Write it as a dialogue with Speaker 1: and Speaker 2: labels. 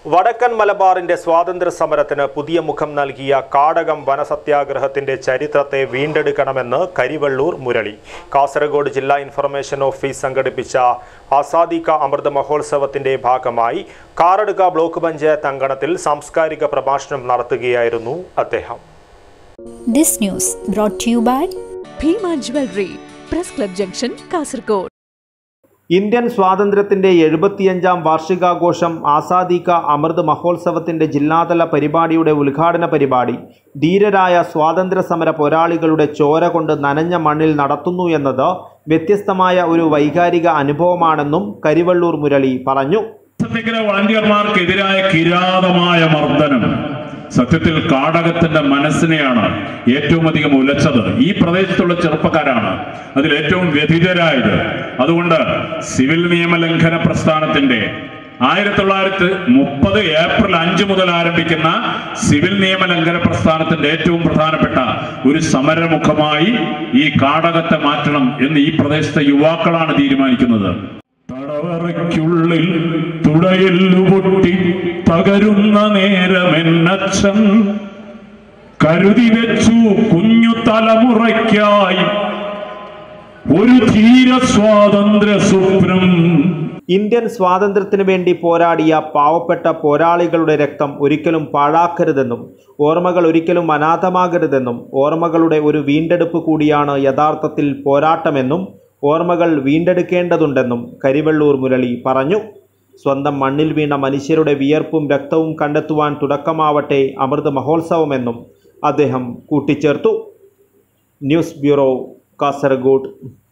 Speaker 1: വടക്കൻ മലബാറിന്റെ സ്വാതന്ത്ര്യ സമരത്തിന് പുതിയ മുഖം നൽകിയ കാടകം വനസത്യാഗ്രഹത്തിന്റെ ചരിത്രത്തെ വീണ്ടെടുക്കണമെന്ന് കരിവള്ളൂർ മുരളി കാസർഗോഡ് ജില്ലാ ഇൻഫർമേഷൻ ഓഫീസ് സംഘടിപ്പിച്ച ആസാദി കാ അമൃത മഹോത്സവത്തിന്റെ ഭാഗമായി കാറടുക ബ്ലോക്ക് പഞ്ചായത്ത് അങ്കണത്തിൽ സാംസ്കാരിക പ്രഭാഷണം നടത്തുകയായിരുന്നു അദ്ദേഹം
Speaker 2: This news brought to you by
Speaker 3: Bhima jewellery press club junction Kasaragod
Speaker 1: Indian സ്വാതന്ത്ര്യത്തിന്റെ എഴുപത്തിയഞ്ചാം വാർഷികാഘോഷം ആസാദി കാ അമൃത് മഹോത്സവത്തിന്റെ ജില്ലാതല പരിപാടിയുടെ ഉദ്ഘാടന പരിപാടി ധീരരായ സ്വാതന്ത്ര്യ സമര പോരാളികളുടെ ചോര കൊണ്ട് നനഞ്ഞ മണ്ണിൽ നടത്തുന്നു എന്നത് വ്യത്യസ്തമായ ഒരു വൈകാരിക അനുഭവമാണെന്നും കരിവള്ളൂർ മുരളി പറഞ്ഞു
Speaker 4: സത്യഗ്രഹ വളണ്ടിയർമാർക്കെതിരായ കിരാതമായ മർദ്ദനം സത്യത്തിൽ കാടകത്തിന്റെ മനസ്സിനെയാണ് ഏറ്റവും അധികം ഉലച്ചത് ഈ പ്രദേശത്തുള്ള ചെറുപ്പക്കാരാണ് അതിൽ ഏറ്റവും വ്യഥിതരായത് അതുകൊണ്ട് സിവിൽ നിയമലംഘന പ്രസ്ഥാനത്തിന്റെ ആയിരത്തി തൊള്ളായിരത്തി മുപ്പത് ഏപ്രിൽ അഞ്ച് മുതൽ ആരംഭിക്കുന്ന സിവിൽ നിയമലംഘന പ്രസ്ഥാനത്തിന്റെ ഏറ്റവും പ്രധാനപ്പെട്ട ഒരു സമരമുഖമായി ഈ കാടകത്തെ മാറ്റണം എന്ന് ഈ പ്രദേശത്തെ യുവാക്കളാണ് തീരുമാനിക്കുന്നത് തടവറയ്ക്കുള്ളിൽ തുടയെല്ലു പൊട്ടി തകരുന്ന നേരമെന്നച്ഛൻ കരുതി വെച്ചു കുഞ്ഞു തലമുറയ്ക്കായി ഒരു ധീര സ്വാതന്ത്ര്യ സ്വപ്നം
Speaker 1: ഇന്ത്യൻ സ്വാതന്ത്ര്യത്തിന് വേണ്ടി പോരാടിയ പാവപ്പെട്ട പോരാളികളുടെ രക്തം ഒരിക്കലും പാഴാക്കരുതെന്നും ഓർമ്മകൾ ഒരിക്കലും അനാഥമാകരുതെന്നും ഓർമ്മകളുടെ ഒരു വീണ്ടെടുപ്പ് കൂടിയാണ് യഥാർത്ഥത്തിൽ പോരാട്ടമെന്നും ഓർമ്മകൾ വീണ്ടെടുക്കേണ്ടതുണ്ടെന്നും കരിവള്ളൂർ മുരളി പറഞ്ഞു സ്വന്തം മണ്ണിൽ വീണ മനുഷ്യരുടെ വിയർപ്പും രക്തവും കണ്ടെത്തുവാൻ തുടക്കമാവട്ടെ അമൃത മഹോത്സവമെന്നും അദ്ദേഹം കൂട്ടിച്ചേർത്തു ന്യൂസ് ബ്യൂറോ കാസർഗോഡ്